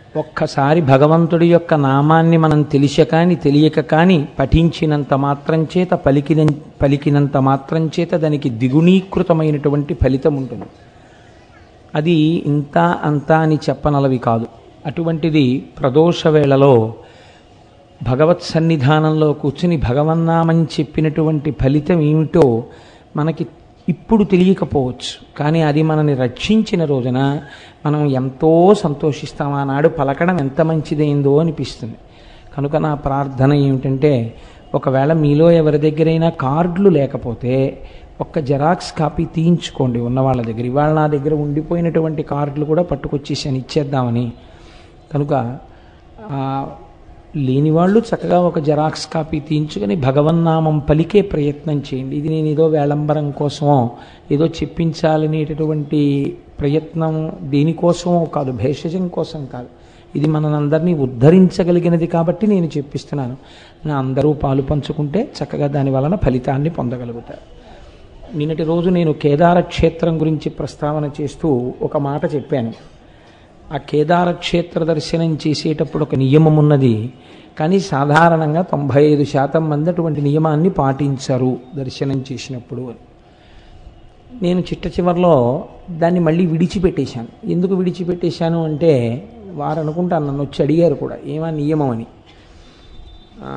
ఒక్కసారి భగవంతుడి యొక్క నామాన్ని మనం తెలిస కాని తెలియక కాని పఠించినంత మాత్రం చేత పలికిన పలికినంత మాత్రం చేత దానికి ద్విగుణీకృతమైనటువంటి ఫలితం ఉంటుంది అది ఇంత అంత అని చెప్పనలవి కాదు అటువంటిది ప్రదోష వేళలో భగవత్ సన్నిధానంలో కూర్చుని భగవన్నామని చెప్పినటువంటి ఫలితం ఏమిటో మనకి ఇప్పుడు తెలియకపోవచ్చు కానీ అది మనని రక్షించిన రోజున మనం ఎంతో సంతోషిస్తాం ఆనాడు పలకడం ఎంత మంచిదైందో అనిపిస్తుంది కనుక నా ప్రార్థన ఏమిటంటే ఒకవేళ మీలో ఎవరి దగ్గరైనా కార్డులు లేకపోతే ఒక్క జెరాక్స్ కాపీ తీయించుకోండి ఉన్న వాళ్ళ దగ్గర ఇవాళ నా దగ్గర ఉండిపోయినటువంటి కార్డులు కూడా పట్టుకొచ్చేసాను ఇచ్చేద్దామని కనుక ఆ, లేని వాళ్ళు చక్కగా ఒక జెరాక్స్ కాపీ తీయించుకొని భగవన్నామం పలికే ప్రయత్నం చేయండి ఇది నేను ఏదో వేళంబరం కోసమో ఏదో చెప్పించాలనేటటువంటి ప్రయత్నం దేనికోసమో కాదు భేషజం కోసం కాదు ఇది మనందరినీ ఉద్ధరించగలిగినది కాబట్టి నేను చెప్పిస్తున్నాను నా అందరూ పాలు పంచుకుంటే చక్కగా దాని వలన ఫలితాన్ని పొందగలుగుతారు నిన్నటి రోజు నేను కేదార క్షేత్రం గురించి ప్రస్తావన చేస్తూ ఒక మాట చెప్పాను ఆ కేదార క్షేత్ర దర్శనం చేసేటప్పుడు ఒక నియమం ఉన్నది కానీ సాధారణంగా తొంభై ఐదు శాతం మంది అటువంటి నియమాన్ని పాటించరు దర్శనం చేసినప్పుడు అని నేను చిట్ట చివరిలో దాన్ని మళ్ళీ విడిచిపెట్టేశాను ఎందుకు విడిచిపెట్టేశాను అంటే వారు అనుకుంటాను నన్ను వచ్చి అడిగారు కూడా ఏమా నియమం అని ఆ,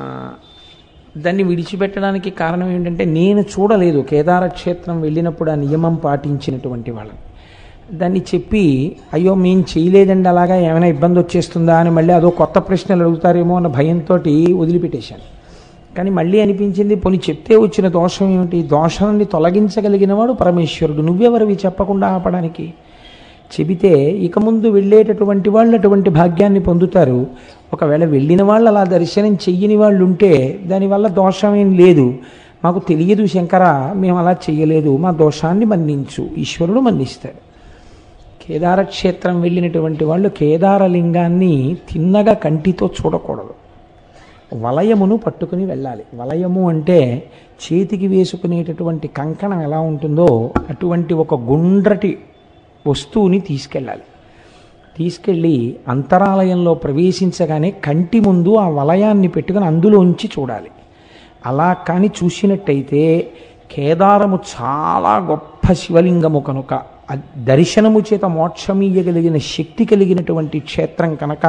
దాన్ని విడిచిపెట్టడానికి కారణం ఏంటంటే నేను చూడలేదు కేదార క్షేత్రం వెళ్ళినప్పుడు ఆ నియమం పాటించినటువంటి వాళ్ళని దాన్ని చెప్పి అయ్యో మేము చేయలేదండి అలాగా ఏమైనా ఇబ్బంది వచ్చేస్తుందా అని మళ్ళీ అదో కొత్త ప్రశ్నలు అడుగుతారేమో అన్న భయంతో వదిలిపెట్టేశాను కానీ మళ్ళీ అనిపించింది పోనీ చెప్తే వచ్చిన దోషం ఏమిటి దోషాన్ని తొలగించగలిగిన వాడు పరమేశ్వరుడు నువ్వెవరివి చెప్పకుండా ఆపడానికి చెబితే ఇక ముందు వెళ్ళేటటువంటి వాళ్ళు అటువంటి భాగ్యాన్ని పొందుతారు ఒకవేళ వెళ్ళిన వాళ్ళు అలా దర్శనం చెయ్యని వాళ్ళు ఉంటే దానివల్ల దోషం ఏం లేదు మాకు తెలియదు శంకర మేము అలా చెయ్యలేదు మా దోషాన్ని మన్నించు ఈశ్వరుడు మన్నిస్తాడు కేదార క్షేత్రం వెళ్ళినటువంటి వాళ్ళు కేదారలింగాన్ని తిన్నగా కంటితో చూడకూడదు వలయమును పట్టుకుని వెళ్ళాలి వలయము అంటే చేతికి వేసుకునేటటువంటి కంకణం ఎలా ఉంటుందో అటువంటి ఒక గుండ్రటి వస్తువుని తీసుకెళ్ళాలి తీసుకెళ్ళి అంతరాలయంలో ప్రవేశించగానే కంటి ముందు ఆ వలయాన్ని పెట్టుకుని అందులోంచి చూడాలి అలా కానీ చూసినట్టయితే కేదారము చాలా గొప్ప శివలింగము కనుక ఆ దర్శనము చేత మోక్షమీయగలిగిన శక్తి కలిగినటువంటి క్షేత్రం కనుక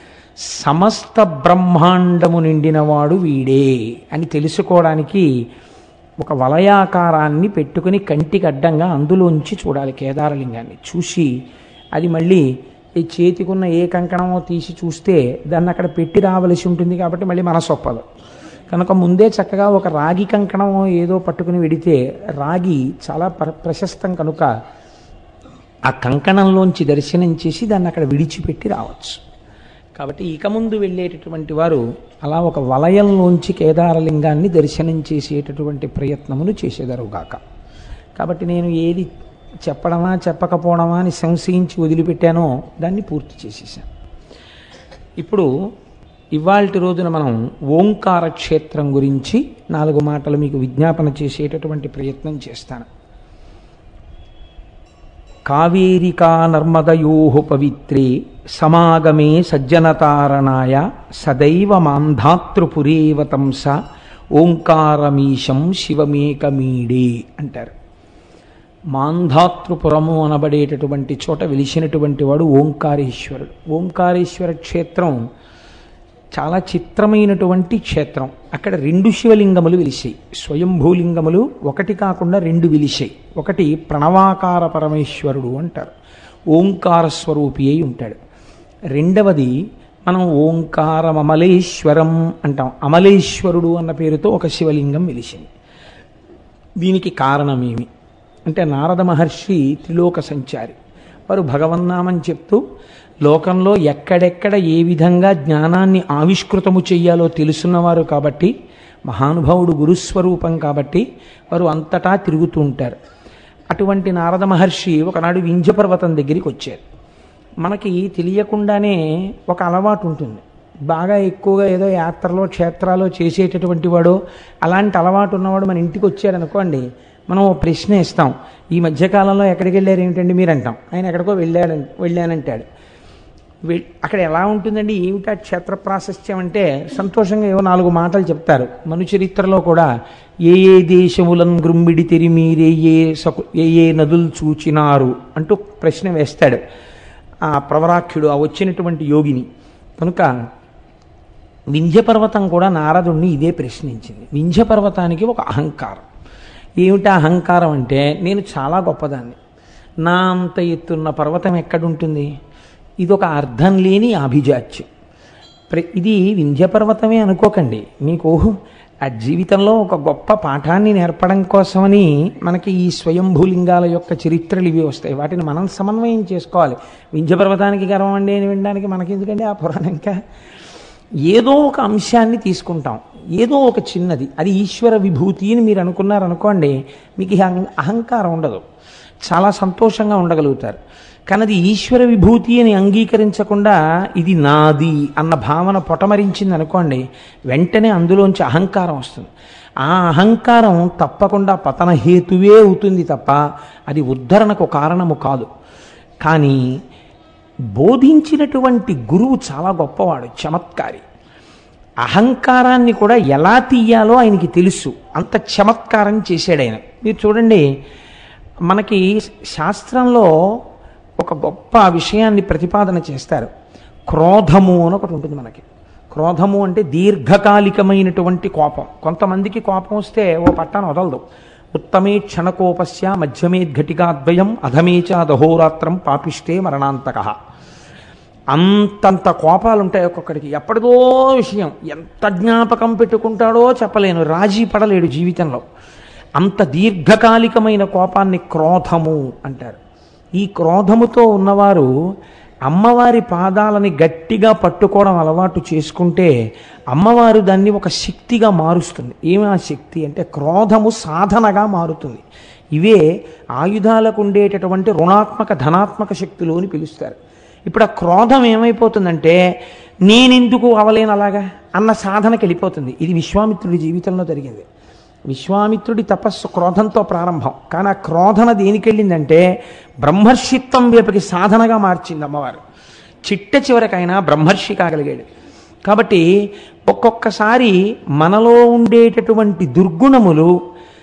సమస్త బ్రహ్మాండము నిండినవాడు వీడే అని తెలుసుకోవడానికి ఒక వలయాకారాన్ని పెట్టుకుని కంటికి అడ్డంగా అందులోంచి చూడాలి కేదారలింగాన్ని చూసి అది మళ్ళీ ఈ చేతికున్న ఏ కంకణమో తీసి చూస్తే దాన్ని అక్కడ పెట్టి రావలసి ఉంటుంది కాబట్టి మళ్ళీ మనసు ఒప్పదు కనుక ముందే చక్కగా ఒక రాగి కంకణమో ఏదో పట్టుకుని వెడితే రాగి చాలా ప్ర ప్రశస్తం కనుక ఆ కంకణంలోంచి దర్శనం చేసి దాన్ని అక్కడ విడిచిపెట్టి రావచ్చు కాబట్టి ఇక ముందు వెళ్ళేటటువంటి వారు అలా ఒక వలయంలోంచి కేదారలింగాన్ని దర్శనం చేసేటటువంటి ప్రయత్నములు చేసేదరుగాక కాబట్టి నేను ఏది చెప్పడమా చెప్పకపోవడమా అని సంశయించి వదిలిపెట్టానో దాన్ని పూర్తి చేసేసాను ఇప్పుడు ఇవాల్టి రోజున మనం ఓంకార క్షేత్రం గురించి నాలుగు మాటలు మీకు విజ్ఞాపన చేసేటటువంటి ప్రయత్నం చేస్తాను కావేరికా నర్మదయో పవిత్రే సమాగమే సజ్జనతారణాయ సదైవ మాంధాతృపురేవ తంస ఓంకారమీశం శివమేకమీడే అంటారు మాంధాతృపురము అనబడేటటువంటి చోట వెలిసినటువంటి వాడు ఓంకారేశ్వరుడు ఓంకారేశ్వర క్షేత్రం చాలా చిత్రమైనటువంటి క్షేత్రం అక్కడ రెండు శివలింగములు వెలిసాయి స్వయంభూలింగములు ఒకటి కాకుండా రెండు వెలిసాయి ఒకటి ప్రణవాకార పరమేశ్వరుడు అంటారు ఓంకార స్వరూపి అయి ఉంటాడు రెండవది మనం ఓంకారం అమలేశ్వరం అంటాం అమలేశ్వరుడు అన్న పేరుతో ఒక శివలింగం వెలిసింది దీనికి కారణమేమి అంటే నారద మహర్షి త్రిలోక సంచారి వారు భగవన్నామం చెప్తూ లోకంలో ఎక్కడెక్కడ ఏ విధంగా జ్ఞానాన్ని ఆవిష్కృతము చెయ్యాలో తెలుసున్నవారు కాబట్టి మహానుభావుడు గురుస్వరూపం కాబట్టి వారు అంతటా తిరుగుతూ ఉంటారు అటువంటి నారద మహర్షి ఒకనాడు వింధ్యపర్వతం దగ్గరికి వచ్చారు మనకి తెలియకుండానే ఒక అలవాటు ఉంటుంది బాగా ఎక్కువగా ఏదో యాత్రలో క్షేత్రాలో చేసేటటువంటి వాడు అలాంటి అలవాటు ఉన్నవాడు మన ఇంటికి వచ్చారనుకోండి మనం ఓ ప్రశ్న ఇస్తాం ఈ మధ్యకాలంలో ఎక్కడికి వెళ్ళారు ఏమిటండి మీరు అంటాం ఆయన ఎక్కడికో వెళ్ళాడు వెళ్ళానంటాడు వే- అక్కడ ఎలా ఉంటుందండి ఏమిటా క్షేత్ర ప్రాశస్త్యం అంటే సంతోషంగా ఏవో నాలుగు మాటలు చెప్తారు మను చరిత్రలో కూడా ఏ ఏ దేశములను గృంబిడి తెరిమీరే ఏ సకు ఏ ఏ నదులు చూచినారు అంటూ ప్రశ్న వేస్తాడు ఆ ప్రవరాఖ్యుడు ఆ వచ్చినటువంటి యోగిని కనుక వింధ్యపర్వతం కూడా నారదుణ్ణి ఇదే ప్రశ్నించింది వింధ్యపర్వతానికి ఒక అహంకారం ఏమిటా అహంకారం అంటే నేను చాలా గొప్పదాన్ని నా అంత ఎత్తున్న పర్వతం ఎక్కడుంటుంది ఇది ఒక అర్థం లేని అభిజాత్యం ప్ర- ఇది వింధ్యపర్వతమే అనుకోకండి మీకు ఆ జీవితంలో ఒక గొప్ప పాఠాన్ని నేర్పడం కోసమని మనకి ఈ స్వయంభూలింగాల యొక్క చరిత్రలు ఇవి వస్తాయి వాటిని మనం సమన్వయం చేసుకోవాలి వింధ్యపర్వతానికి గర్వం అండి అని వినడానికి మనకి ఎందుకండి ఆ పురాణం ఇంకా ఏదో ఒక అంశాన్ని తీసుకుంటాం ఏదో ఒక చిన్నది అది ఈశ్వర విభూతి అని మీరు అనుకున్నారనుకోండి మీకు ఈ అహం- అహంకారం ఉండదు చాలా సంతోషంగా ఉండగలుగుతారు కానీ అది ఈశ్వర విభూతి అని అంగీకరించకుండా ఇది నాది అన్న భావన పొటమరించింది అనుకోండి వెంటనే అందులోంచి అహంకారం వస్తుంది ఆ అహంకారం తప్పకుండా పతన హేతువే అవుతుంది తప్ప అది ఉద్ధరణకు కారణము కాదు కానీ బోధించినటువంటి గురువు చాలా గొప్పవాడు చమత్కారి అహంకారాన్ని కూడా ఎలా తీయాలో ఆయనకి తెలుసు అంత చమత్కారం చేశాడు ఆయన మీరు చూడండి మనకి శాస్త్రంలో ఒక గొప్ప విషయాన్ని ప్రతిపాదన చేస్తారు క్రోధము అని ఒకటి ఉంటుంది మనకి క్రోధము అంటే దీర్ఘకాలికమైనటువంటి కోపం కొంతమందికి కోపం వస్తే ఓ పట్టాను వదలదు ఉత్తమే క్షణకోపస్య మధ్యమే ఘటికాద్వయం అధమే చ దహోరాత్రం పాపిష్టే మరణాంతక అంతంత కోపాలు ఉంటాయి ఒక్కొక్కడికి ఎప్పటిదో విషయం ఎంత జ్ఞాపకం పెట్టుకుంటాడో చెప్పలేను రాజీ పడలేడు జీవితంలో అంత దీర్ఘకాలికమైన కోపాన్ని క్రోధము అంటారు ఈ క్రోధముతో ఉన్నవారు అమ్మవారి పాదాలని గట్టిగా పట్టుకోవడం అలవాటు చేసుకుంటే అమ్మవారు దాన్ని ఒక శక్తిగా మారుస్తుంది ఏమి ఆ శక్తి అంటే క్రోధము సాధనగా మారుతుంది ఇవే ఆయుధాలకు ఉండేటటువంటి రుణాత్మక ధనాత్మక శక్తులు అని పిలుస్తారు ఇప్పుడు ఆ క్రోధం ఏమైపోతుందంటే నేనెందుకు అవలేను అలాగా అన్న సాధనకి వెళ్ళిపోతుంది ఇది విశ్వామిత్రుడి జీవితంలో జరిగింది విశ్వామిత్రుడి తపస్సు క్రోధంతో ప్రారంభం కానీ ఆ క్రోధన దేనికి వెళ్ళిందంటే బ్రహ్మర్షిత్వం వైపుకి సాధనగా మార్చింది అమ్మవారు చిట్ట చివరికైనా బ్రహ్మర్షి కాగలిగాడు కాబట్టి ఒక్కొక్కసారి మనలో ఉండేటటువంటి దుర్గుణములు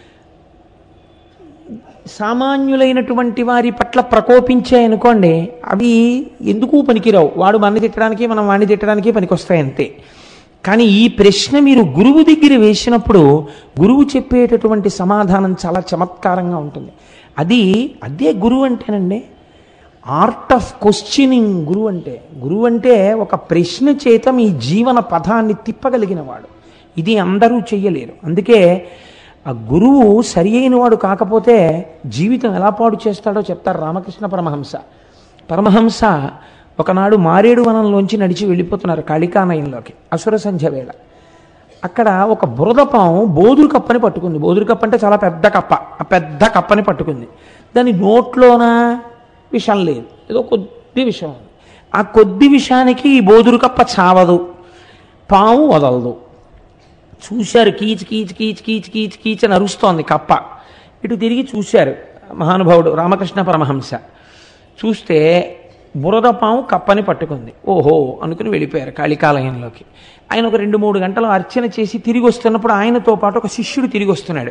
సామాన్యులైనటువంటి వారి పట్ల ప్రకోపించాయనుకోండి అవి ఎందుకు పనికిరావు వాడు మన తిట్టడానికి మనం వాడిని తిట్టడానికి పనికొస్తాయి అంతే కానీ ఈ ప్రశ్న మీరు గురువు దగ్గర వేసినప్పుడు గురువు చెప్పేటటువంటి సమాధానం చాలా చమత్కారంగా ఉంటుంది అది అదే గురువు అంటేనండి ఆర్ట్ ఆఫ్ క్వశ్చనింగ్ గురువు అంటే గురువు అంటే ఒక ప్రశ్న చేత మీ జీవన పథాన్ని తిప్పగలిగిన వాడు ఇది అందరూ చెయ్యలేరు అందుకే ఆ గురువు సరి అయినవాడు కాకపోతే జీవితం ఎలా పాడు చేస్తాడో చెప్తారు రామకృష్ణ పరమహంస పరమహంస ఒకనాడు మారేడు వనంలోంచి నడిచి వెళ్ళిపోతున్నారు కాళికానయంలోకి అసుర సంధ్య వేళ అక్కడ ఒక బురద పాము బోదురు కప్పని పట్టుకుంది బోదురు కప్ప అంటే చాలా పెద్ద కప్ప ఆ పెద్ద కప్పని పట్టుకుంది దాని నోట్లోన విషం లేదు ఏదో కొద్ది విషం ఉంది ఆ కొద్ది విషానికి ఈ బోదురు కప్ప చావదు పాము వదలదు చూశారు కీచ్ కీచ్ కీచ్ కీచ్ కీచ్ కీచ్ అని అరుస్తోంది కప్ప ఇటు తిరిగి చూశారు మహానుభావుడు రామకృష్ణ పరమహంస చూస్తే బురద పాము కప్పని పట్టుకుంది ఓహో అనుకుని వెళ్ళిపోయారు కాళికాలయంలోకి ఆయన ఒక రెండు మూడు గంటలు అర్చన చేసి తిరిగి వస్తున్నప్పుడు ఆయనతో పాటు ఒక శిష్యుడు తిరిగి వస్తున్నాడు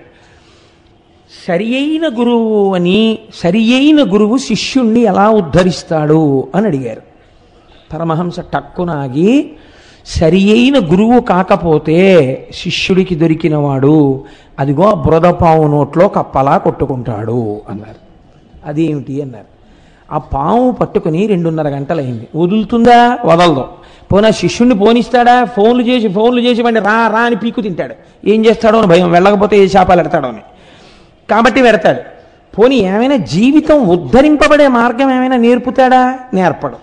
సరి అయిన గురువు అని సరి అయిన గురువు శిష్యుణ్ణి ఎలా ఉద్ధరిస్తాడు అని అడిగారు పరమహంస టక్కునాగి సరి అయిన గురువు కాకపోతే శిష్యుడికి దొరికినవాడు అదిగో ఆ బురదపాము నోట్లో కప్పలా కొట్టుకుంటాడు అన్నారు అదేమిటి అన్నారు ఆ పాము పట్టుకుని రెండున్నర గంటలైంది వదులుతుందా వదలదు పోనా శిష్యుణ్ణి పోనిస్తాడా ఫోన్లు చేసి ఫోన్లు చేసి వాడిని రా రా అని పీకు తింటాడు ఏం చేస్తాడో అని భయం వెళ్ళకపోతే ఏ శాపాలు ఎడతాడో అని కాబట్టి పెడతాడు పోనీ ఏమైనా జీవితం ఉద్ధరింపబడే మార్గం ఏమైనా నేర్పుతాడా నేర్పడు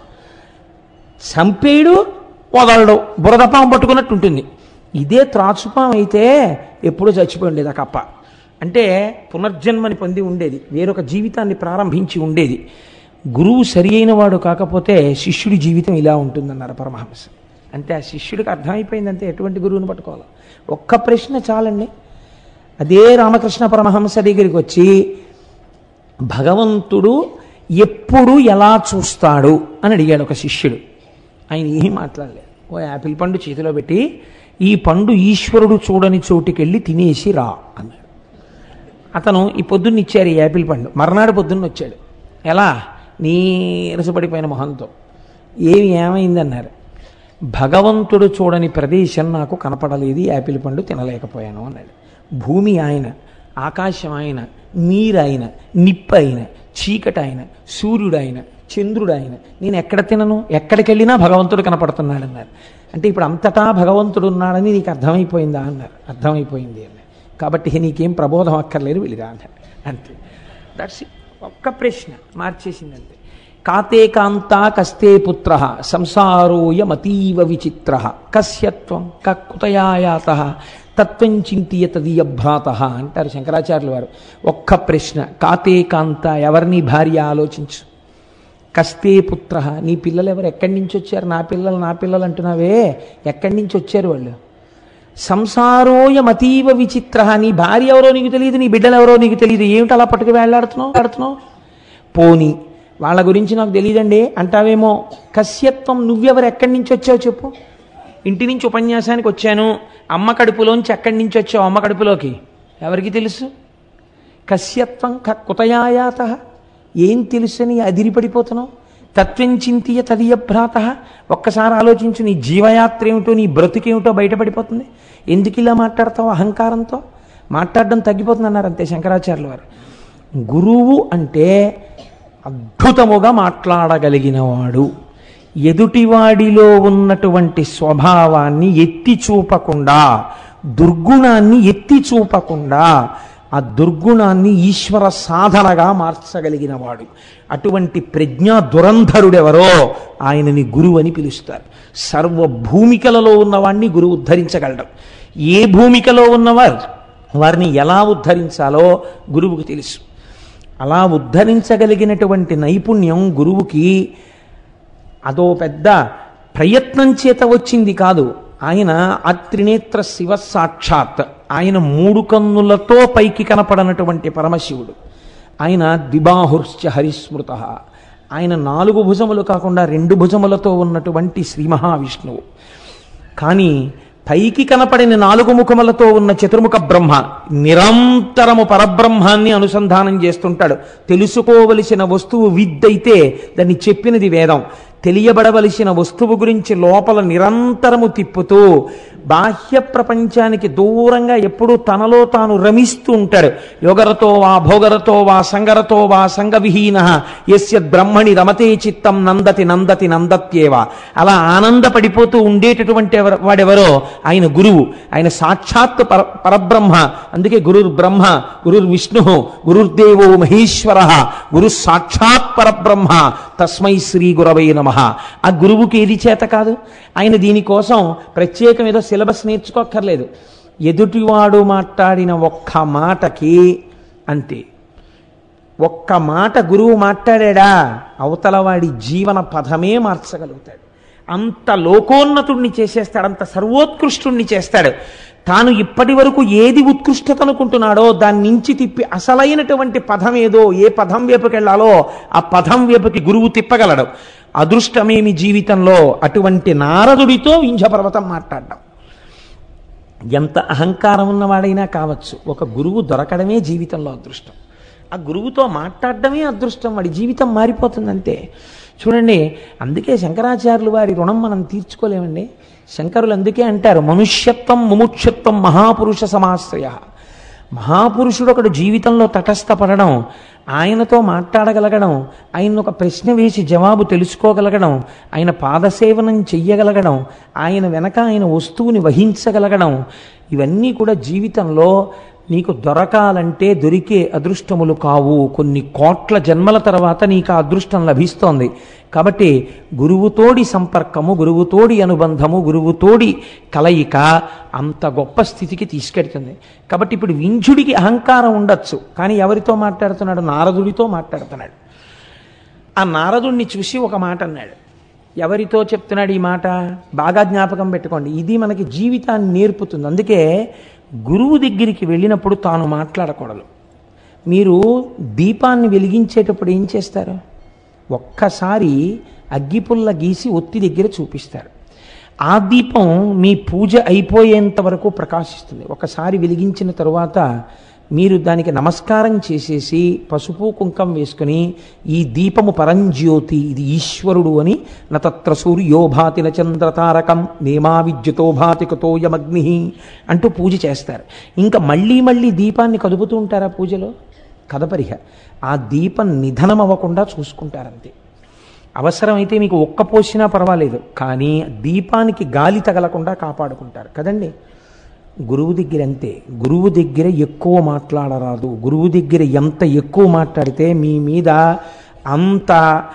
చంపేయుడు వదలడు బురదపాం పట్టుకున్నట్టు ఉంటుంది ఇదే త్రాచుపాం అయితే ఎప్పుడూ చచ్చిపోయి ఉండేది ఆ కప్ప అంటే పునర్జన్మని పొంది ఉండేది వేరొక జీవితాన్ని ప్రారంభించి ఉండేది గురువు సరి అయిన వాడు కాకపోతే శిష్యుడి జీవితం ఇలా ఉంటుందన్నారు పరమహంస అంటే ఆ శిష్యుడికి అర్థమైపోయిందంటే ఎటువంటి గురువుని పట్టుకోవాలి ఒక్క ప్రశ్న చాలండి అదే రామకృష్ణ పరమహంస దగ్గరికి వచ్చి భగవంతుడు ఎప్పుడు ఎలా చూస్తాడు అని అడిగాడు ఒక శిష్యుడు ఆయన ఏం మాట్లాడలేదు ఓ యాపిల్ పండు చేతిలో పెట్టి ఈ పండు ఈశ్వరుడు చూడని చోటుకెళ్ళి తినేసి రా అన్నాడు అతను ఈ పొద్దున్న ఇచ్చారు ఈ యాపిల్ పండు మర్నాడు పొద్దున్న వచ్చాడు ఎలా నీరసపడిపోయిన మొహంతో ఏమి ఏమైందన్నారు భగవంతుడు చూడని ప్రదేశం నాకు కనపడలేదు ఈ యాపిల్ పండు తినలేకపోయాను అన్నాడు భూమి ఆయన ఆకాశం ఆయన నీరు ఆయన నిప్పు ఆయన చీకటి ఆయన సూర్యుడు ఆయన చంద్రుడు ఆయన నేను ఎక్కడ తినను ఎక్కడికి వెళ్ళినా భగవంతుడు కనపడుతున్నాడు అన్నారు అంటే ఇప్పుడు అంతటా భగవంతుడు ఉన్నాడని నీకు అర్థమైపోయిందా అన్నారు అర్థమైపోయింది అన్నారు కాబట్టి నీకేం ప్రబోధం అక్కర్లేదు వెళ్ళిరా అన్నారు అంతే దట్స్ ఒక్క ప్రశ్న మార్చేసింది అంతే కాతే కాంతా కస్తే పుత్ర సంసారోయమతీవ విచిత్ర కస్యత్వం కకుతయాయాత తత్వం చింతియ తదీయభ్రాత అంటారు శంకరాచార్యుల వారు ఒక్క ప్రశ్న కాతే కాంత ఎవరిని భార్య ఆలోచించు కస్తే పుత్ర నీ పిల్లలు ఎవరు ఎక్కడి నుంచి వచ్చారు నా పిల్లలు నా పిల్లలు అంటున్నావే ఎక్కడి నుంచి వచ్చారు వాళ్ళు సంసారోయమతీవ విచిత్ర నీ భార్య ఎవరో నీకు తెలియదు నీ బిడ్డలు ఎవరో నీకు తెలియదు ఏమిటి అలా పట్టుకు వేళ్లాడుతున్నావు ఆడుతున్నావు పోని వాళ్ళ గురించి నాకు తెలియదండి అంటావేమో కశ్యత్వం నువ్వెవరు ఎక్కడి నుంచి వచ్చావు చెప్పు ఇంటి నుంచి ఉపన్యాసానికి వచ్చాను అమ్మ కడుపులోంచి ఎక్కడి నుంచి వచ్చావు అమ్మ కడుపులోకి ఎవరికి తెలుసు కశ్యత్వం క కుతయాయాత ఏం తెలుసని అదిరిపడిపోతున్నావు తత్వం చింతియ తదియభ్రాత ఒక్కసారి ఆలోచించు నీ జీవయాత్ర ఏమిటో నీ బ్రతుకేమిటో బయటపడిపోతుంది ఎందుకు ఇలా మాట్లాడతావు అహంకారంతో మాట్లాడడం తగ్గిపోతుంది అన్నారు అంతే శంకరాచార్యుల వారు గురువు అంటే అద్భుతముగా మాట్లాడగలిగినవాడు ఎదుటివాడిలో ఉన్నటువంటి స్వభావాన్ని ఎత్తి చూపకుండా దుర్గుణాన్ని ఎత్తి చూపకుండా ఆ దుర్గుణాన్ని ఈశ్వర సాధనగా మార్చగలిగినవాడు అటువంటి ప్రజ్ఞా దురంధరుడెవరో ఆయనని గురువు అని పిలుస్తారు సర్వ భూమికలలో ఉన్నవాడిని గురువు ఉద్ధరించగలడం ఏ భూమికలో ఉన్నవారు వారిని ఎలా ఉద్ధరించాలో గురువుకు తెలుసు అలా ఉద్ధరించగలిగినటువంటి నైపుణ్యం గురువుకి అదో పెద్ద ప్రయత్నం చేత వచ్చింది కాదు ఆయన అత్రినేత్ర శివ సాక్షాత్ ఆయన మూడు కన్నులతో పైకి కనపడనటువంటి పరమశివుడు ఆయన ద్విబాహుర్శ్చ హరిస్మృత ఆయన నాలుగు భుజములు కాకుండా రెండు భుజములతో ఉన్నటువంటి శ్రీ మహావిష్ణువు కానీ పైకి కనపడిన నాలుగు ముఖములతో ఉన్న చతుర్ముఖ బ్రహ్మ నిరంతరము పరబ్రహ్మాన్ని అనుసంధానం చేస్తుంటాడు తెలుసుకోవలసిన వస్తువు విద్దైతే దాన్ని చెప్పినది వేదం తెలియబడవలసిన వస్తువు గురించి లోపల నిరంతరము తిప్పుతూ బాహ్య ప్రపంచానికి దూరంగా ఎప్పుడూ తనలో తాను రమిస్తూ ఉంటాడు యోగరతో వా భోగరతో వా సంగరతో వా సంగవిహీన ఎస్య బ్రహ్మణి రమతే చిత్తం నందతి నందతి నందత్యేవ అలా ఆనందపడిపోతూ ఉండేటటువంటి ఎవరు- వాడెవరో ఆయన గురువు ఆయన సాక్షాత్ పర పరబ్రహ్మ అందుకే గురుర్ బ్రహ్మ గురుర్ విష్ణు గురుర్దేవో మహేశ్వర గురు సాక్షాత్ పరబ్రహ్మ తస్మై శ్రీ గురవై నమ ఆ గురువుకి ఏది చేత కాదు ఆయన దీనికోసం ప్రత్యేకం ఏదో సిలబస్ నేర్చుకోక్కర్లేదు ఎదుటివాడు మాట్లాడిన ఒక్క మాటకి అంతే ఒక్క మాట గురువు మాట్లాడా అవతల వాడి జీవన పదమే మార్చగలుగుతాడు అంత లోకోన్నతుణ్ణి చేసేస్తాడు అంత సర్వోత్కృష్టుణ్ణి చేస్తాడు తాను ఇప్పటి వరకు ఏది ఉత్కృష్టత అనుకుంటున్నాడో దాని నుంచి తిప్పి అసలైనటువంటి పదం ఏదో ఏ పదం వైపుకి వెళ్ళాలో ఆ పదం వైపుకి గురువు తిప్పగలడు అదృష్టమేమి జీవితంలో అటువంటి నారదుడితో వింధ్యపర్వతం మాట్లాడడం ఎంత అహంకారం ఉన్నవాడైనా కావచ్చు ఒక గురువు దొరకడమే జీవితంలో అదృష్టం ఆ గురువుతో మాట్లాడడమే అదృష్టం వాడి జీవితం మారిపోతుంది అంతే చూడండి అందుకే శంకరాచార్యులు వారి రుణం మనం తీర్చుకోలేమండి శంకరులు అందుకే అంటారు మనుష్యత్వం ముముక్షత్వం మహాపురుష సమాశ్రయ మహాపురుషుడు ఒకడు జీవితంలో తటస్థపడడం ఆయనతో మాట్లాడగలగడం ఆయన ఒక ప్రశ్న వేసి జవాబు తెలుసుకోగలగడం ఆయన పాదసేవనం చెయ్యగలగడం ఆయన వెనక ఆయన వస్తువుని వహించగలగడం ఇవన్నీ కూడా జీవితంలో నీకు దొరకాలంటే దొరికే అదృష్టములు కావు కొన్ని కోట్ల జన్మల తర్వాత నీకు ఆ అదృష్టం లభిస్తోంది కాబట్టి గురువుతోడి సంపర్కము గురువుతోడి అనుబంధము గురువుతోడి కలయిక అంత గొప్ప స్థితికి తీసుకెడుతుంది కాబట్టి ఇప్పుడు వింజుడికి అహంకారం ఉండొచ్చు కానీ ఎవరితో మాట్లాడుతున్నాడు నారదుడితో మాట్లాడుతున్నాడు ఆ నారదుడిని చూసి ఒక మాట అన్నాడు ఎవరితో చెప్తున్నాడు ఈ మాట బాగా జ్ఞాపకం పెట్టుకోండి ఇది మనకి జీవితాన్ని నేర్పుతుంది అందుకే గురువు దగ్గరికి వెళ్ళినప్పుడు తాను మాట్లాడకూడదు మీరు దీపాన్ని వెలిగించేటప్పుడు ఏం చేస్తారు ఒక్కసారి అగ్గిపుల్ల గీసి ఒత్తి దగ్గర చూపిస్తారు ఆ దీపం మీ పూజ అయిపోయేంత వరకు ప్రకాశిస్తుంది ఒకసారి వెలిగించిన తరువాత మీరు దానికి నమస్కారం చేసేసి పసుపు కుంకం వేసుకుని ఈ దీపము పరంజ్యోతి ఇది ఈశ్వరుడు అని నతత్ర సూర్యో భాతి చంద్రతారకం నేమా విద్యుతో భాతి కుతోయమగ్ని అంటూ పూజ చేస్తారు ఇంకా మళ్ళీ మళ్ళీ దీపాన్ని కదుపుతూ ఉంటారా పూజలో కదపరిహ ఆ దీపం నిధనం అవ్వకుండా చూసుకుంటారంతే అవసరమైతే మీకు ఒక్క పోసినా పర్వాలేదు కానీ దీపానికి గాలి తగలకుండా కాపాడుకుంటారు కదండి గురువు దగ్గర అంతే గురువు దగ్గర ఎక్కువ మాట్లాడరాదు గురువు దగ్గర ఎంత ఎక్కువ మాట్లాడితే మీ మీద అంత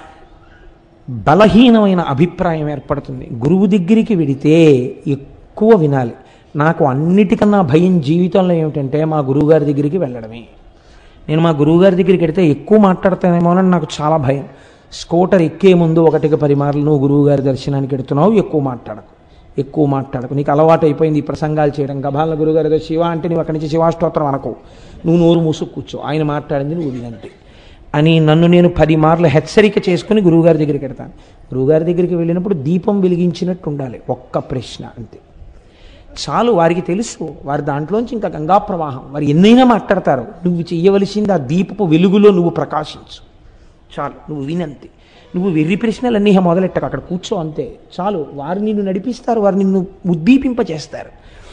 బలహీనమైన అభిప్రాయం ఏర్పడుతుంది గురువు దగ్గరికి వెడితే ఎక్కువ వినాలి నాకు అన్నిటికన్నా భయం జీవితంలో ఏమిటంటే మా గురువుగారి దగ్గరికి వెళ్ళడమే నేను మా గురువుగారి దగ్గరికి వెడితే ఎక్కువ మాట్లాడతానేమోనని నాకు చాలా భయం స్కూటర్ ఎక్కే ముందు ఒకటికి పది మార్లు నువ్వు గురువుగారి దర్శనానికి ఎడుతున్నావు ఎక్కువ మాట్లాడకు ఎక్కువ మాట్లాడకు నీకు అలవాటు అయిపోయింది ఈ ప్రసంగాలు చేయడం గభాల గురుగారు ఏదో శివ అంటే నువ్వు అక్కడి నుంచి శివాష్టోత్రం అనకు నువ్వు నోరు మూసుకు కూర్చో ఆయన మాట్లాడింది నువ్వు వినంతే అని నన్ను నేను పది మార్లు హెచ్చరిక చేసుకుని గురువుగారి దగ్గరికి వెడతాను గురువుగారి దగ్గరికి వెళ్ళినప్పుడు దీపం వెలిగించినట్టు ఉండాలి ఒక్క ప్రశ్న అంతే చాలు వారికి తెలుసు వారి దాంట్లోంచి ఇంకా గంగా ప్రవాహం వారు ఎన్నైనా మాట్లాడతారు నువ్వు చెయ్యవలసింది ఆ దీపపు వెలుగులో నువ్వు ప్రకాశించు చాలు నువ్వు వినంతే నువ్వు వెర్రి ప్రశ్నలన్నీ మొదలెట్టకు అక్కడ కూర్చో అంతే చాలు వారు నిన్ను నడిపిస్తారు వారు నిన్ను ఉద్దీపింపచేస్తారు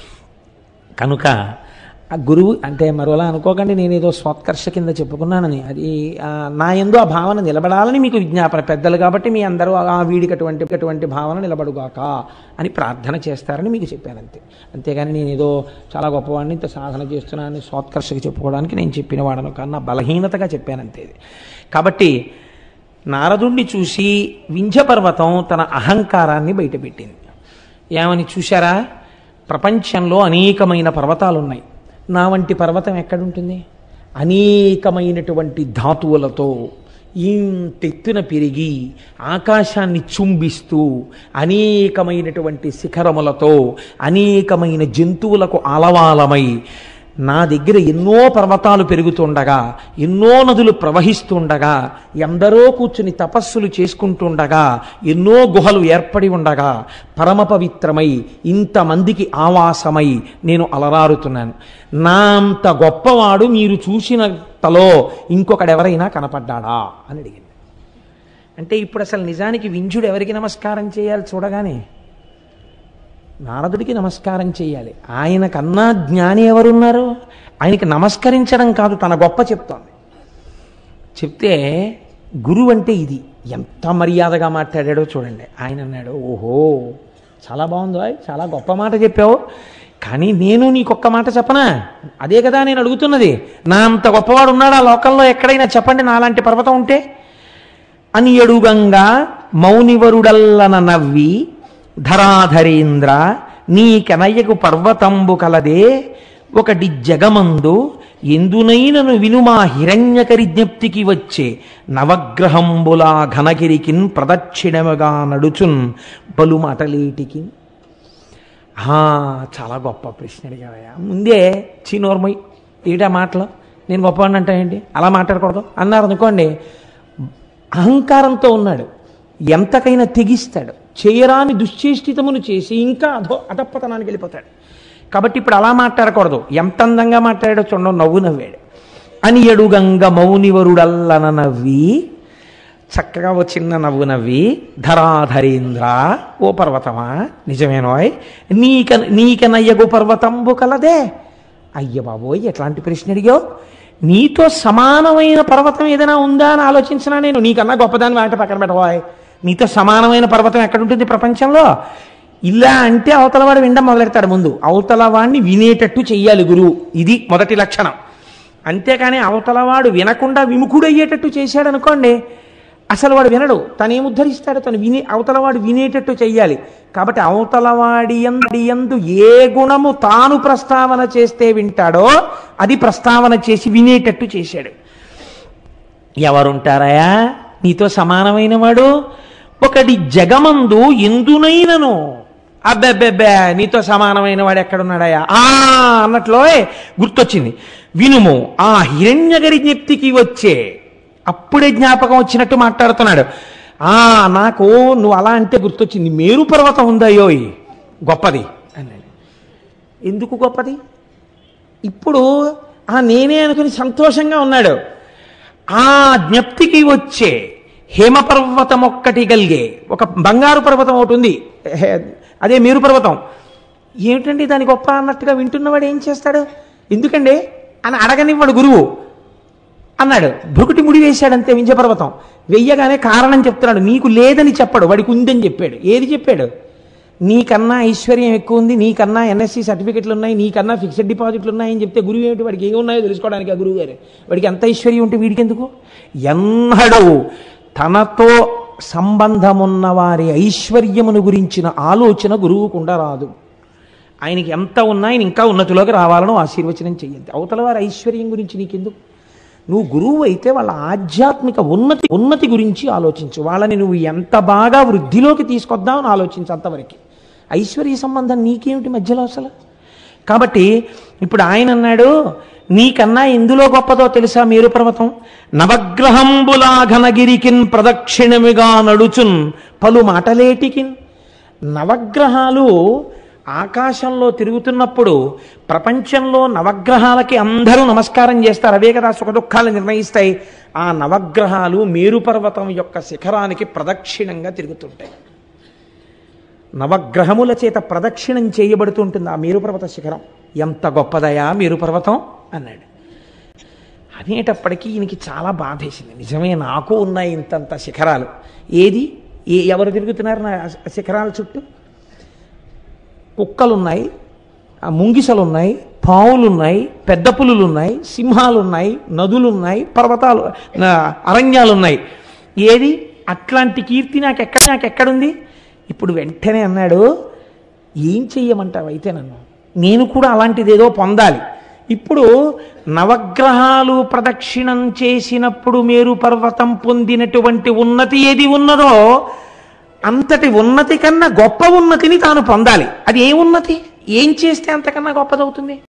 కనుక ఆ గురువు అంటే మరోలా అనుకోకండి నేను ఏదో స్వత్కర్ష కింద చెప్పుకున్నానని అది ఆ, నా ఎందు ఆ భావన నిలబడాలని మీకు విజ్ఞాపన పెద్దలు కాబట్టి మీ అందరూ ఆ వీడికి అటువంటి అటువంటి భావన నిలబడుగాక అని ప్రార్థన చేస్తారని మీకు చెప్పాను అంతే అంతేగాని నేను ఏదో చాలా గొప్పవాడిని ఇంత సాధన చేస్తున్నానని స్వత్కర్షకి చెప్పుకోవడానికి నేను చెప్పిన వాడను కన్నా బలహీనతగా చెప్పాను అంతే ఇది. కాబట్టి నారదుణ్ణి చూసి వింధ్యపర్వతం తన అహంకారాన్ని బయటపెట్టింది ఏమని చూశారా ప్రపంచంలో అనేకమైన పర్వతాలు ఉన్నాయి నా వంటి పర్వతం ఎక్కడుంటుంది అనేకమైనటువంటి ధాతువులతో ఇంతెత్తున పెరిగి ఆకాశాన్ని చుంబిస్తూ అనేకమైనటువంటి శిఖరములతో అనేకమైన జంతువులకు ఆలవాలమై నా దగ్గర ఎన్నో పర్వతాలు పెరుగుతుండగా ఎన్నో నదులు ప్రవహిస్తుండగా ఎందరో కూర్చుని తపస్సులు చేసుకుంటుండగా ఎన్నో గుహలు ఏర్పడి ఉండగా పరమ పవిత్రమై ఇంతమందికి ఆవాసమై నేను అలరారుతున్నాను నా అంత గొప్పవాడు మీరు చూసినంతలో ఇంకొకడెవరైనా కనపడ్డాడా అని అడిగింది అంటే ఇప్పుడు అసలు నిజానికి వింజుడు ఎవరికి నమస్కారం చేయాలి చూడగానే నారదుడికి నమస్కారం చేయాలి ఆయన కన్నా జ్ఞాని ఎవరున్నారు ఆయనకి నమస్కరించడం కాదు తన గొప్ప చెప్తోంది చెప్తే గురువు అంటే ఇది ఎంత మర్యాదగా మాట్లాడాడో చూడండి ఆయన అన్నాడు ఓహో చాలా బాగుందో ఆయ్, చాలా గొప్ప మాట చెప్పావు కానీ నేను నీకొక్క మాట చెప్పనా అదే కదా నేను అడుగుతున్నది నా అంత గొప్పవాడు ఉన్నాడు ఆ లోకంలో ఎక్కడైనా చెప్పండి నాలాంటి పర్వతం ఉంటే అని ఎడుగంగా మౌనివరుడల్లన నవ్వి ధరాధరేంద్ర నీకెనయ్యకు పర్వతంబు కలదే ఒకటి జగమందు ఎందునైనను వినుమా హిరణ్యకరి జ్ఞప్తికి వచ్చే నవగ్రహంబులా ఘనగిరికిన్ ప్రదక్షిణముగా నడుచున్ బలు మాటలేటికి ఆ, చాలా గొప్ప ప్రశ్న అడిగావయ్యా ముందే చీనోర్మయ్ ఏటా మాటలు నేను గొప్పవాడిని అంటే ఏంటి అలా మాట్లాడకూడదు అన్నారు అనుకోండి అహంకారంతో ఉన్నాడు ఎంతకైనా తెగిస్తాడు చేయరాని దుశ్చేష్టితమును చేసి ఇంకా అధో అధపతనానికి వెళ్ళిపోతాడు కాబట్టి ఇప్పుడు అలా మాట్లాడకూడదు ఎంత అందంగా మాట్లాడాడో చూడండి నవ్వు నవ్వాడు అని ఎడుగంగ మౌనివరుడల్లన నవ్వి చక్కగా ఓ చిన్న నవ్వు నవ్వి ధరాధరేంద్ర ఓ పర్వతమా నిజమేనోయ్ నీక నీకనయ్యగు పర్వతంబు కలదే అయ్య బాబోయ్ ఎట్లాంటి ప్రశ్న అడిగావు నీతో సమానమైన పర్వతం ఏదైనా ఉందా అని ఆలోచించినా నేను నీకన్నా గొప్పదాన్ని మాట పక్కన పెట్టబోయ్ నీతో సమానమైన పర్వతం ఎక్కడుంటుంది ప్రపంచంలో ఇలా అంటే అవతలవాడు వినడం మొదలెడతాడు ముందు అవతలవాడిని వినేటట్టు చెయ్యాలి గురువు ఇది మొదటి లక్షణం అంతేకాని అవతలవాడు వినకుండా విముఖుడయ్యేటట్టు చేశాడు అనుకోండి అసలు వాడు వినడు తను ఏం ఉద్ధరిస్తాడు తను వినే అవతలవాడు వినేటట్టు చెయ్యాలి కాబట్టి అవతలవాడి యందు యందు ఏ గుణము తాను ప్రస్తావన చేస్తే వింటాడో అది ప్రస్తావన చేసి వినేటట్టు చేశాడు ఎవరుంటారయా నీతో సమానమైన వాడు ఒకటి జగమందు ఎందునైనను అబ్బెబ్బెబ్బే నీతో సమానమైన వాడు ఎక్కడున్నాడయా ఆ అన్నట్లో గుర్తొచ్చింది వినుము ఆ హిరణ్యగరి జ్ఞప్తికి వచ్చే అప్పుడే జ్ఞాపకం వచ్చినట్టు మాట్లాడుతున్నాడు ఆ నాకు నువ్వు అలా అంటే గుర్తొచ్చింది మేరు పర్వతం ఉందయ్యోయ్ గొప్పది అన్నాడు ఎందుకు గొప్పది ఇప్పుడు ఆ నేనే అనుకుని సంతోషంగా ఉన్నాడు ఆ జ్ఞప్తికి వచ్చే హేమపర్వతం ఒక్కటి కలిగే ఒక బంగారు పర్వతం ఒకటి ఉంది హే- అదే మేరు పర్వతం ఏమిటండి దాని గొప్ప అన్నట్టుగా వింటున్నవాడు ఏం చేస్తాడు ఎందుకండి అని అడగనివ్వడు గురువు అన్నాడు భృకుటి ముడి వేశాడంతే వింజపర్వతం వెయ్యగానే కారణం చెప్తున్నాడు నీకు లేదని చెప్పడు వాడికి ఉందని చెప్పాడు ఏది చెప్పాడు నీకన్నా ఐశ్వర్యం ఎక్కువ ఉంది నీకన్నా ఎన్ఎస్సి సర్టిఫికెట్లు ఉన్నాయి నీకన్నా ఫిక్స్డ్ డిపాజిట్లు ఉన్నాయని చెప్తే గురువు ఏమిటి వాడికి ఏమి ఉన్నాయో తెలుసుకోవడానికి ఆ గురువు గారు వాడికి ఎంత ఐశ్వర్యం ఉంటే వీడికి ఎందుకు ఎన్నడూ తనతో సంబంధమున్న వారి ఐశ్వర్యమును గురించిన ఆలోచన గురువుకుండా రాదు ఆయనకి ఎంత ఉన్నా ఆయన ఇంకా ఉన్నతిలోకి రావాలని ఆశీర్వచనం చెయ్యద్దు అవతల వారి ఐశ్వర్యం గురించి నీకెందుకు నువ్వు గురువు అయితే వాళ్ళ ఆధ్యాత్మిక ఉన్నతి ఉన్నతి గురించి ఆలోచించు వాళ్ళని నువ్వు ఎంత బాగా వృద్ధిలోకి తీసుకొద్దామని ఆలోచించు అంతవరకు ఐశ్వర్య సంబంధం నీకేమిటి మధ్యలో అసలు కాబట్టి ఇప్పుడు ఆయన అన్నాడు నీకన్నా ఎందులో గొప్పదో తెలుసా మేరు పర్వతం నవగ్రహంబులా ఘనగిరికిన్ ప్రదక్షిణమిగా నడుచున్ పలు మాటలేటికిన్ నవగ్రహాలు ఆకాశంలో తిరుగుతున్నప్పుడు ప్రపంచంలో నవగ్రహాలకి అందరూ నమస్కారం చేస్తారు అవే కదా సుఖ దుఃఖాలు నిర్ణయిస్తాయి ఆ నవగ్రహాలు మేరు పర్వతం యొక్క శిఖరానికి ప్రదక్షిణంగా తిరుగుతుంటాయి నవగ్రహముల చేత ప్రదక్షిణం చేయబడుతుంటుంది ఆ మేరు పర్వత శిఖరం ఎంత గొప్పదయా మేరు పర్వతం అన్నాడు అనేటప్పటికీ ఈయనకి చాలా బాధేసింది నిజమే నాకు ఉన్నాయి ఇంతంత శిఖరాలు ఏది ఏ ఎవరు తిరుగుతున్నారు నా శిఖరాల చుట్టూ కుక్కలున్నాయి ఆ ముంగిసలున్నాయి పావులున్నాయి పెద్ద పులులున్నాయి సింహాలున్నాయి నదులున్నాయి పర్వతాలు నా అరణ్యాలున్నాయి ఏది అట్లాంటి కీర్తి నాకు ఎక్కడ నాకు ఎక్కడుంది ఇప్పుడు వెంటనే అన్నాడు ఏం చెయ్యమంటావు అయితే నన్ను నేను కూడా అలాంటిది ఏదో పొందాలి ఇప్పుడు నవగ్రహాలు ప్రదక్షిణం చేసినప్పుడు మేరు పర్వతం పొందినటువంటి ఉన్నతి ఏది ఉన్నదో అంతటి ఉన్నతి కన్నా గొప్ప ఉన్నతిని తాను పొందాలి అది ఏ ఉన్నతి ఏం చేస్తే అంతకన్నా గొప్పదవుతుంది